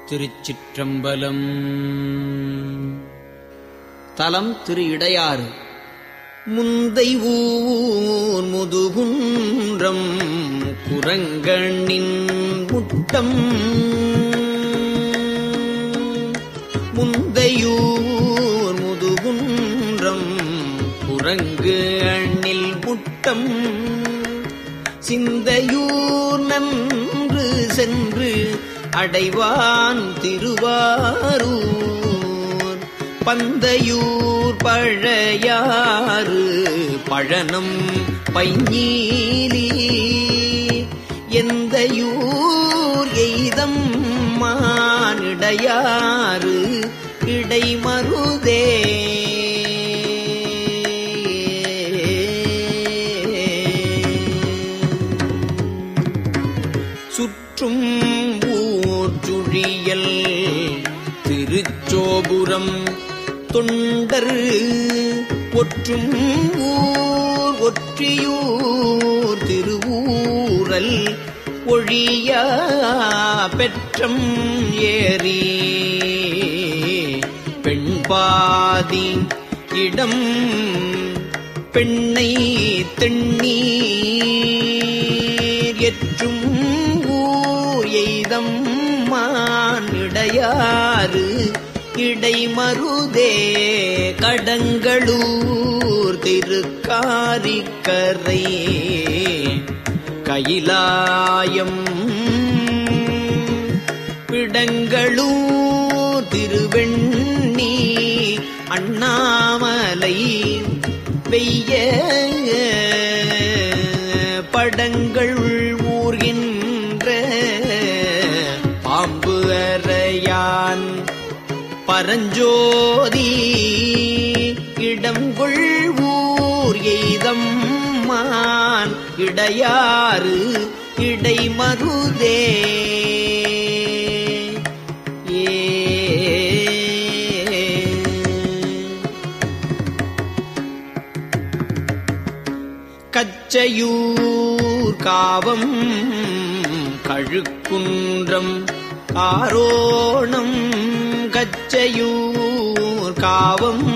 திருச்சிற்றம்பலம் தலம் திரு இடையாறு முந்தை ஊர் முதுகுன்றம் குரங்கண்ணின் முட்டம் முந்தையூர் முதுகுன்றம் குரங்கு அண்ணில் முட்டம் சிந்தையூர் நன்று சென்று அடைவான் திருவாரூர் பந்தையூர் பழையாறு பழனம் பைஞீலி எந்தையூர் எய்தம் மானிடையாறு இடைமருதே சுற்றும் ஊர் சுழியல் திருச்சோபுரம் தொண்டர் ஒற்றும் ஊர் ஒற்றியூர் திருவூரல் ஒழியா பெற்றம் ஏறி பெண்பாதி இடம் பெண்ணை தெண்ணீர் எற்றும் ஊர் எய்தம் மானிடையாறு இடைமருதே கடங்களூர் திருக்காரிக்கரை கைலாயம் பிடங்களூர் திருவெண்ணி அண்ணாமலை வெய்ய படங்கள் ஊர்கின்ற பாம்பு அறையான் பரஞ்சோதி இடங்கொள் ஊர் எய்தம் மான் இடையாறு இடைமருதே கச்சையூர் காவம் கழுக்குன்றம் ஆரோணம் கச்சையூர் காவம்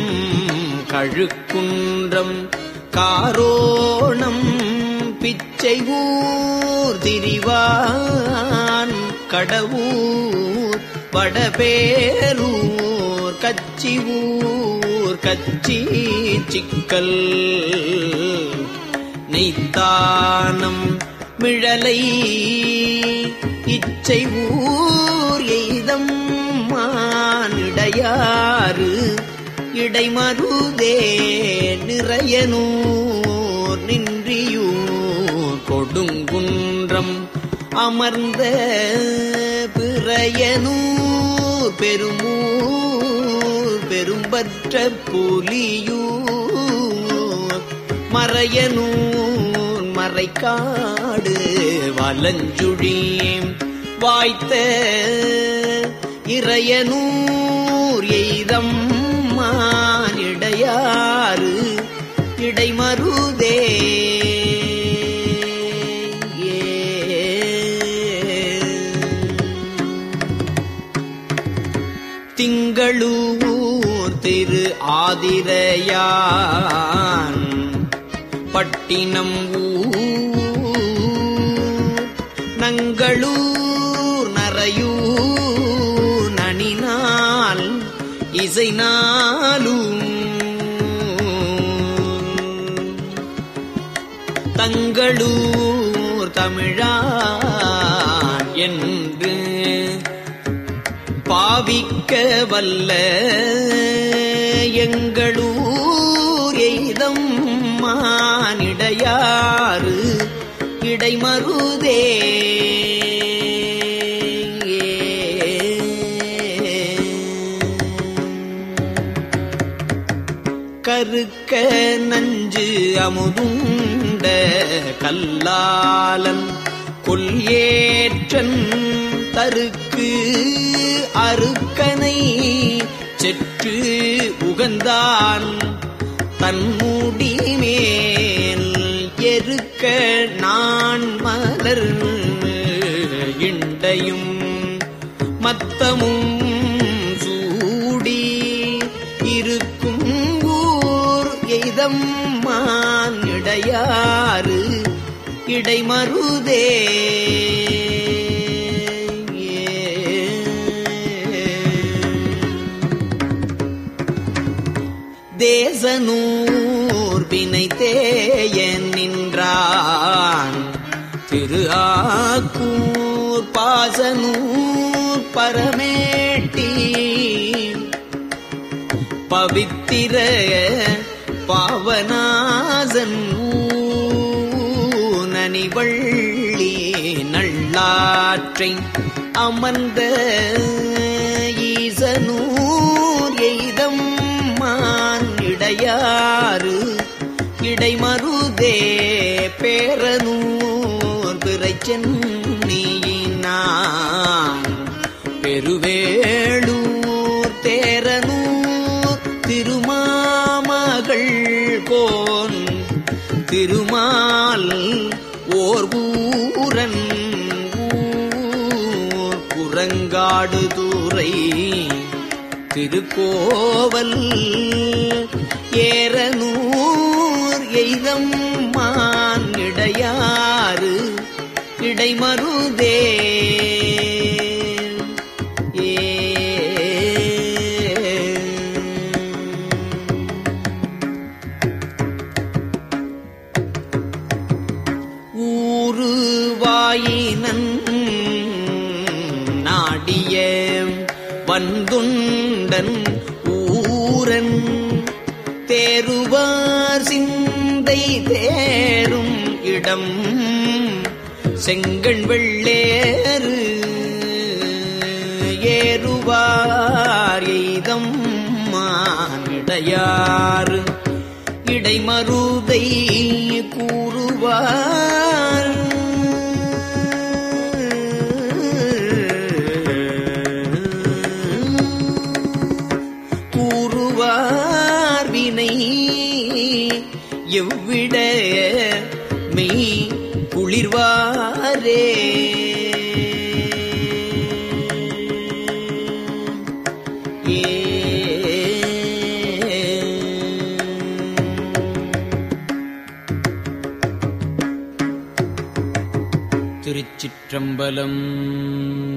கழுக்குன்றம் காரோணம் பிச்சை ஊர் திரிவான் கடவுர் வடபேரூர் கச்சி ஊர் கச்சி சிக்கல் நெய்த்தானம் மிழலை இச்சை ஊர் எய்தம் மானிடையாறு இடைமருதே நிறையனூர் நின்றியூர் கொடுங்குன்றம் அமர்ந்த பிறையனூர் பெருமூர் பெரும்பற்ற புலியூர் மறையனூர் மறைக்காடு வலஞ்சுழீம் வாய்த்த இறையனூர் எய்தம் மானிடையாறு இடைமருதே திங்களூர் திரு ஆதிரையான் பட்டினம் ஊர் நங்களூர் நரையூர் நனினால் இசைநாளும் தங்களூர் தமிழான் என்று பாவிக்க வல்ல எங்களூர் எய்தம் மானிடையாறு இடைமருதே கருக்க நஞ்சு அமுதுண்ட கல்லாலன் கொல்ஏற்றன் தருக்கு அருக்கனை செற்று உகந்தான் தன்முடி மேல் எருக்க நான் மலர் இண்டையும் மத்தமும் சூடி இருக்கும் ஊர் எய்தம்மான் இடையாறு இடைமருதே தேசனூர் பினை தேயன் நின்றான் திரு ஆக்கூர் பாசனூர் பரமேட்டி பவித்திர பாவனாசன் நனிவள்ளி நல்லாற்றை அமர்ந்த ஈசனூர் எய்தம் மான் இடையாறு இடைமருதே பேரனூர் பிறை சென்னியினான் பெருவேளூர் தேரனூர் திருமாமகள் கோன் திருமால் ஓர் ஊரன் ஊர் குரங்காடு தூரை திருக்கோவல் ஏரனூர் எய்தம் மான் இடையாறு இடைமருதே ஏ ஊரு வாயினன் நாடிய வந்துண்டன் ஊரன் தேருவார் சிந்தை தேரும் இடம் செங்கண் வெள்ளேறு ஏறுவார் எய்தம் மானிடையாறு இடைமருதை கூறுவார் கூறுவார் வினை எவ்விட மெய் குளிர்வாரே திருச்சிற்றம்பலம்